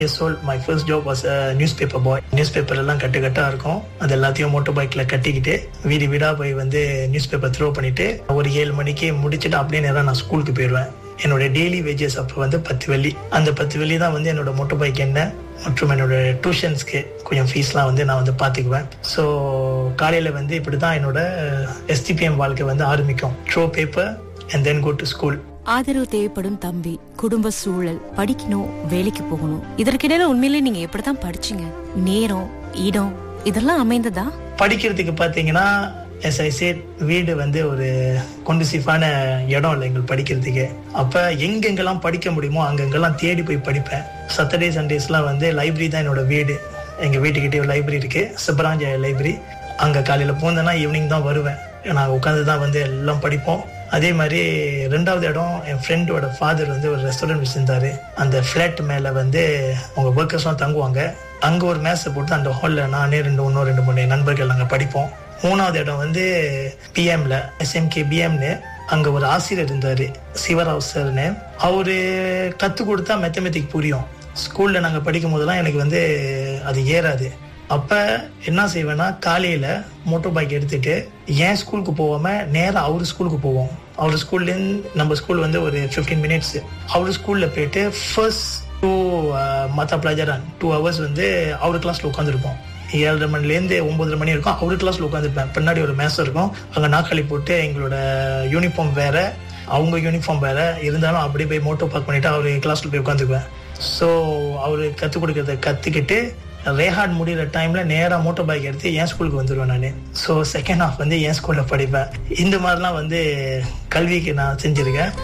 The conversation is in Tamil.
years old my first job was newspaper boy newspaper எல்லாம் கட்டு கட்டா இருக்கும் அது எல்லாத்தையும் மோட்டர் பைக்ல கட்டிக்கிட்டு வீடு வீடா போய் வந்து நியூஸ் பேப்பர் த்ரோ பண்ணிட்டு ஒரு ஏழு மணிக்கு முடிச்சுட்டு அப்படியே நேரம் நான் ஸ்கூலுக்கு போயிடுவேன் என்னோட டெய்லி வேஜஸ் அப்போ வந்து பத்து வெள்ளி அந்த பத்து வெள்ளி தான் வந்து என்னோட மோட்டர் பைக் என்ன மற்றும் என்னோட டியூஷன்ஸ்க்கு கொஞ்சம் ஃபீஸ்லாம் வந்து நான் வந்து பார்த்துக்குவேன் ஸோ காலையில் வந்து இப்படி தான் என்னோட எஸ்டிபிஎம் வாழ்க்கை வந்து ஆரம்பிக்கும் through paper and then go to school ஆதரவு தேவைப்படும் தம்பி குடும்ப சூழல் படிக்கணும் வேலைக்கு போகணும் இதற்கிடையில உண்மையிலேயே நீங்க எப்படித்தான் படிச்சீங்க நேரம் இடம் இதெல்லாம் அமைந்ததா படிக்கிறதுக்கு பார்த்தீங்கன்னா எஸ் ஐ சேட் வீடு வந்து ஒரு கொண்டுசிஃபான இடம் இல்லை எங்களுக்கு படிக்கிறதுக்கு அப்போ எங்கெங்கெல்லாம் படிக்க முடியுமோ அங்கங்கெல்லாம் தேடி போய் படிப்பேன் சாட்டர்டே சண்டேஸ்லாம் வந்து லைப்ரரி தான் என்னோட வீடு எங்கள் வீட்டுக்கிட்டே ஒரு லைப்ரரி இருக்கு சிப்பராஞ்ச லைப்ரரி அங்கே காலையில் போந்தேன்னா ஈவினிங் தான் வருவேன் நான் உட்காந்து தான் வந்து எல்லாம் படிப்போம் அதே மாதிரி ரெண்டாவது இடம் என் ஃப்ரெண்டோட ஃபாதர் வந்து ஒரு ரெஸ்டாரண்ட் வச்சிருந்தாரு அந்த ஃப்ளாட் மேலே வந்து அவங்க ஒர்க்கர்ஸ்லாம் தங்குவாங்க அங்கே ஒரு மேசை போட்டு அந்த ஹாலில் நானே ரெண்டு இன்னும் ரெண்டு மூணு நண்பர்கள் அங்கே படிப்போம் மூணாவது இடம் வந்து பிஎம்ல எஸ்எம்கே பிஎம்னு அங்க ஒரு ஆசிரியர் இருந்தாரு சிவராவ் சார்னு அவரு கத்து கொடுத்தா மேத்தமெட்டிக் புரியும் ஸ்கூல்ல நாங்க படிக்கும் போதெல்லாம் எனக்கு வந்து அது ஏறாது அப்ப என்ன செய்வேன்னா காலையில மோட்டர் பைக் எடுத்துட்டு என் ஸ்கூலுக்கு போகாம நேரா அவர் ஸ்கூலுக்கு போவோம் அவர் ஸ்கூல்லேருந்து நம்ம ஸ்கூல் வந்து ஒரு ஃபிஃப்டீன் மினிட்ஸ் அவர் ஸ்கூல்ல போயிட்டு ஃபர்ஸ்ட் டூ மற்ற பிளாஜரான் டூ ஹவர்ஸ் வந்து அவர் கிளாஸ்ல உட்காந்துருப்போம் ஏழரை மணிலேருந்து ஒன்பதரை மணி இருக்கும் அவரு கிளாஸ்ல உட்காந்துருப்பேன் பின்னாடி ஒரு மேசம் இருக்கும் அங்கே நாக்காளி போட்டு எங்களோட யூனிஃபார்ம் வேற அவங்க யூனிஃபார்ம் வேற இருந்தாலும் அப்படியே போய் மோட்டோ பார்க் பண்ணிட்டு அவர் கிளாஸ்ல போய் உட்காந்துக்குவேன் ஸோ அவர் கற்றுக் கொடுக்கறத கற்றுக்கிட்டு ரேஹார்ட் முடிகிற டைம்ல நேராக மோட்டர் பைக் எடுத்து என் ஸ்கூலுக்கு வந்துடுவேன் நான் ஸோ செகண்ட் ஹாஃப் வந்து என் ஸ்கூலில் படிப்பேன் இந்த மாதிரிலாம் வந்து கல்விக்கு நான் செஞ்சிருக்கேன்